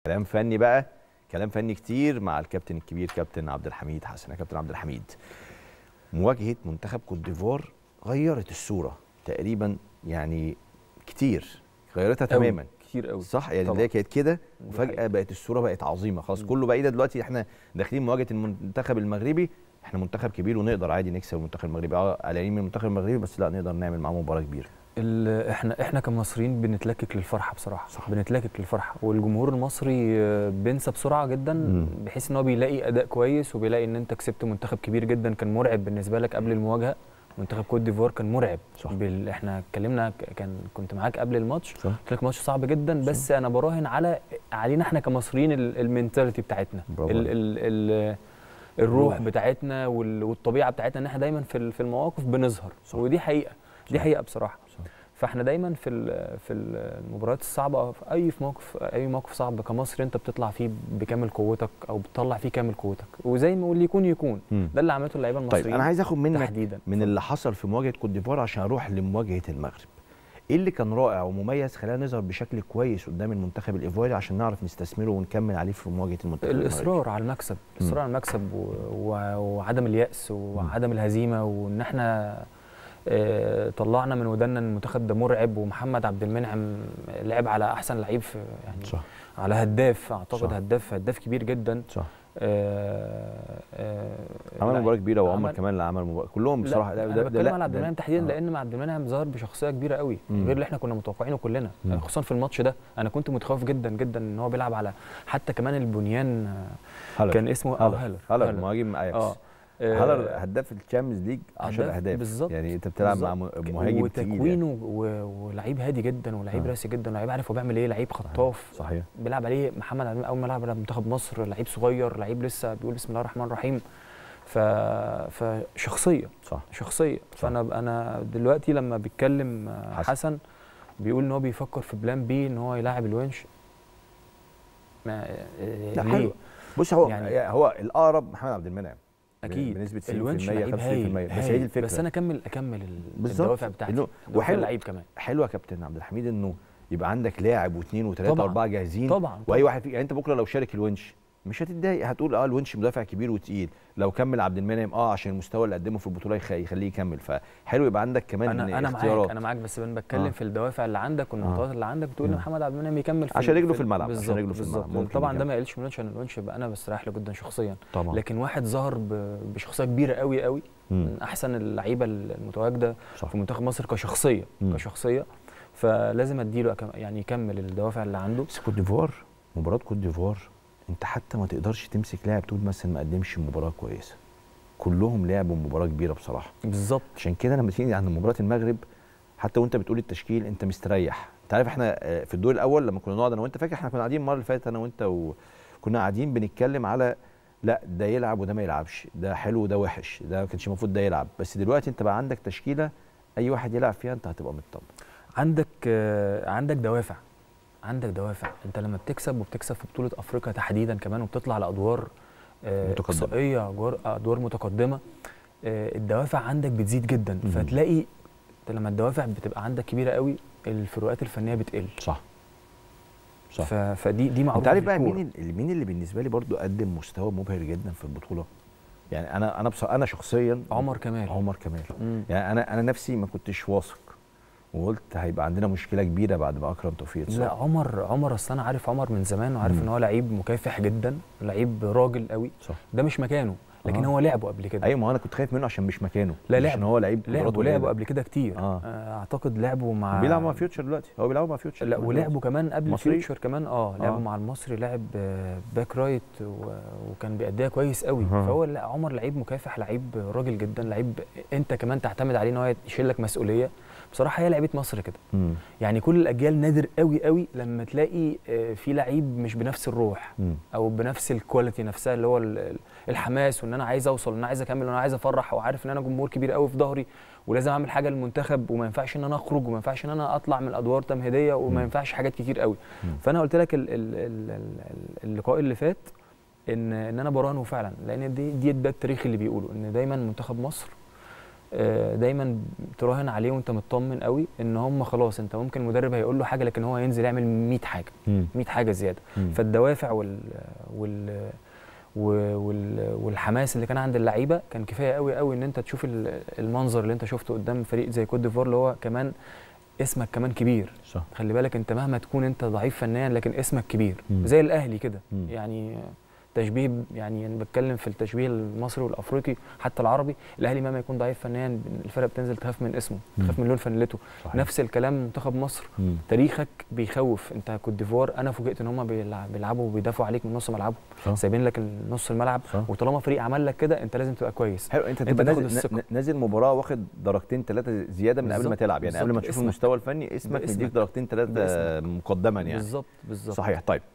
كلام فني بقى كلام فني كتير مع الكابتن الكبير كابتن عبد الحميد حسن يا كابتن عبد الحميد مواجهه منتخب كوت ديفوار غيرت الصوره تقريبا يعني كتير غيرتها أوي. تماما كتير قوي صح يعني طبعاً. اللي هي كانت كده دي وفجاه حقيقة. بقت الصوره بقت عظيمه خلاص كله بقى ايه ده دلوقتي احنا داخلين مواجهه المنتخب المغربي احنا منتخب كبير ونقدر عادي نكسب المنتخب المغربي اه قلقانين من المنتخب المغربي بس لا نقدر نعمل معاه مباراه كبيره ال- احنا احنا كمصريين بنتلكك للفرحه بصراحه صح. بنتلكك للفرحه والجمهور المصري آه، بينسى بسرعه جدا مم. بحيث ان هو بيلاقي اداء كويس وبيلاقي ان انت كسبت منتخب كبير جدا كان مرعب بالنسبه لك قبل المواجهه منتخب كوت ديفوار كان مرعب صح. بال... احنا اتكلمنا ك- كان كنت معاك قبل الماتش صح قلت لك ماتش صعب جدا بس انا براهن على علينا احنا كمصريين ال- المينتاليتي بتاعتنا برافو ال... عليك. ال... ال... الروح الروح. بتاعتنا وال... والطبيعه بتاعتنا ان احنا دايما في ال- في المواقف بنظهر صح. ودي حقيقه دي صح. حقيقه بصراحه صح. فاحنا دايما في ال- في المباريات الصعبه أو في اي في موقف اي موقف صعب كمصري انت بتطلع فيه بكامل قوتك او بتطلع فيه كامل قوتك وزي ما واللي يكون يكون مم. ده اللي عملته اللعيبه المصريين طيب انا عايز اخد منك تحديدا من اللي حصل في مواجهه كوت ديفوار عشان اروح لمواجهه المغرب ايه اللي كان رائع ومميز خلانا نظهر بشكل كويس قدام المنتخب الايفواري عشان نعرف نستثمره ونكمل عليه في مواجهه المنتخب المغربي الاصرار على المكسب الاصرار على المكسب و... و... وعدم الياس وعدم الهزيمه وان احنا آه، طلعنا من ودنا إن المنتخب ده مرعب ومحمد عبد المنعم لعب على احسن لعيب في يعني صح على هداف اعتقد صح. هداف هداف كبير جدا صح آه، آه، عمل لعيب- مباراه كبيره وعمر عمل- كمان اللي عمل مباراه كلهم لا، بصراحه انا بتكلم على عبد المنعم تحديدا آه. لان عبد المنعم ظهر بشخصيه كبيره قوي مم. غير اللي احنا كنا متوقعينه كلنا مم. خصوصا في الماتش ده انا كنت متخوف جدا جدا ان هو بيلعب على حتى كمان البنيان آه، هلر. كان اسمه اه هلر هلر مهاجم اياكس اه هلر آه، هداف الشامبيونز ليج 10 هداف اهداف بالظبط. يعني انت بتلعب مع م- بالظبط. مهاجم تقيل يعني. وتكوينه و- ولعيب هادي جدا ولعيب آه. راسي جدا ولعيب عارف هو بيعمل ايه لعيب خطاف صحيح بيلعب عليه محمد عبد اول ما لعب على منتخب مصر لعيب صغير لعيب لسه بيقول بسم الله الرحمن الرحيم ف... فشخصيه صح شخصيه فانا انا دلوقتي لما بيتكلم حسن. حسن, حسن بيقول ان هو بيفكر في بلان بي ان هو يلاعب الونش ما لا ليه؟ حلو بص هو يعني- يعني هو الاقرب محمد عبد المنعم اكيد بنسبه 90% الونش لعيب 95% هايل بس هي دي الفكره بس انا اكمل اكمل ال- بالظبط. الدوافع بتاعتي إنه- دوافع وحلو. اللعيب كمان حلو يا كابتن عبد الحميد انه يبقى عندك لاعب واثنين وثلاثه طبعاً. واربعه جاهزين طبعا واي واحد فيك يعني انت بكره لو شارك الونش مش هتتضايق هتقول اه الونش مدافع كبير وتقيل لو كمل عبد المنعم اه عشان المستوى اللي قدمه في البطوله يخ- يخليه يكمل فحلو يبقى عندك كمان انا انا اختيارات معاك انا معاك بس انا بتكلم آه. في الدوافع اللي عندك والنقطات اللي عندك بتقول ان مم. محمد عبد المنعم يكمل في عشان ال- رجله في ال- الملعب، عشان بالظبط رجله في الملعب، بالظبط. ممكن طبعا ده يكمل. ما يقلش من الونش عشان الونش يبقى انا بستريح له جدا شخصيا طبعا لكن واحد ظهر ب- بشخصيه كبيره قوي قوي مم. من احسن اللعيبه المتواجده صح في منتخب مصر كشخصيه مم. كشخصيه فلازم اديله أكم- يعني يكمل الدوافع اللي عنده بس كوت ديفوار مباراه كوت ديفوار انت حتى ما تقدرش تمسك لاعب تقول مثلا ما قدمش مباراه كويسه كلهم لعبوا مباراه كبيره بصراحه بالظبط عشان كده لما تيجي عند مباراه المغرب حتى وانت بتقول التشكيل انت مستريح انت عارف احنا آه، في الدور الاول لما كنا نقعد انا وانت فاكر احنا كنا قاعدين المره اللي فاتت انا وانت وكنا قاعدين بنتكلم على لا ده يلعب وده ما يلعبش ده حلو وده وحش ده ما كانش المفروض ده يلعب بس دلوقتي انت بقى عندك تشكيله اي واحد يلعب فيها انت هتبقى مطمن عندك آه، عندك دوافع عندك دوافع انت لما بتكسب وبتكسب في بطوله افريقيا تحديدا كمان وبتطلع لادوار آه، متقدمة. اقصائيه ادوار ادوار متقدمه آه، الدوافع عندك بتزيد جدا مم. فتلاقي انت لما الدوافع بتبقى عندك كبيره قوي الفروقات الفنيه بتقل صح صح ف... فدي دي معروفه انت عارف في بقى الكورة. مين اللي مين اللي بالنسبه لي برضو قدم مستوى مبهر جدا في البطوله يعني انا انا بصراحه انا شخصيا عمر كمال عمر كمال مم. يعني انا انا نفسي ما كنتش واثق وقلت هيبقى عندنا مشكله كبيره بعد ما اكرم توفيق لا اتصاب عمر عمر اصل انا عارف عمر من زمان وعارف مم. ان هو لعيب مكافح جدا لعيب راجل قوي صح ده مش مكانه لكن آه. هو لعبه قبل كده ايوه ما هو انا كنت خايف منه عشان مش مكانه لا، مش لعب. ان هو لعيب لعبوا قدراته لعبوا قليلة. قبل كده كتير آه. آه. اعتقد لعبوا مع بيلعب مع فيوتشر دلوقتي هو بيلعب مع فيوتشر لا كمان ولعبوا كمان قبل مصري؟ فيوتشر كمان اه لعبوا آه. مع المصري لعب آه، باك رايت و... وكان بيأديها كويس قوي أها. فهو لا عمر لعيب مكافح لعيب راجل جدا لعيب انت كمان تعتمد عليه ان هو يشيل لك مسؤوليه بصراحه هي لعيبه مصر كده مم. يعني كل الاجيال نادر قوي قوي لما تلاقي آه، في لعيب مش بنفس الروح مم. او بنفس الكواليتي نفسها اللي هو ال- ال- الحماس وان انا عايز اوصل وان انا عايز اكمل وان انا عايز افرح وعارف ان انا جمهور كبير قوي في ظهري ولازم اعمل حاجه للمنتخب وما ينفعش ان انا اخرج وما ينفعش ان انا اطلع من الادوار تمهيديه مم. وما ينفعش حاجات كتير قوي مم. فانا قلت لك ال ال ال ال اللقاء اللي فات ان ان انا براهنه فعلا لان دي دي ده التاريخ اللي بيقوله ان دايما منتخب مصر آه، دايما تراهن عليه وانت مطمن قوي ان هم خلاص انت ممكن المدرب هيقول له حاجه لكن هو ينزل يعمل 100 حاجه مم. 100 حاجه زياده مم. فالدوافع وال وال و- وال والحماس اللي كان عند اللعيبه كان كفايه قوي قوي ان انت تشوف ال- المنظر اللي انت شفته قدام فريق زي كوت ديفوار اللي هو كمان اسمك كمان كبير صح خلي بالك انت مهما تكون انت ضعيف فنيا لكن اسمك كبير مم. زي الاهلي كده مم. يعني تشبيه يعني انا بتكلم في التشبيه المصري والافريقي حتى العربي الاهلي مهما يكون ضعيف فنيا الفرق بتنزل تخاف من اسمه مم. تخاف من لون فنلته صحيح. نفس الكلام منتخب مصر مم. تاريخك بيخوف انت كوت ديفوار انا فوجئت ان هم بيلعبوا وبيدافعوا عليك من نص ملعبهم صح. سايبين لك نص الملعب صح. وطالما فريق عمل لك كده انت لازم تبقى كويس حلو انت انت تبقى تاخد نازل, الثقة. ن- نازل مباراه واخد درجتين ثلاثه زياده من قبل ما بالظبط، تلعب يعني قبل ما بالظبط، تشوف باسمك. المستوى الفني اسمك باسمك. مديك درجتين ثلاثه باسمك. مقدما يعني بالظبط بالظبط صحيح طيب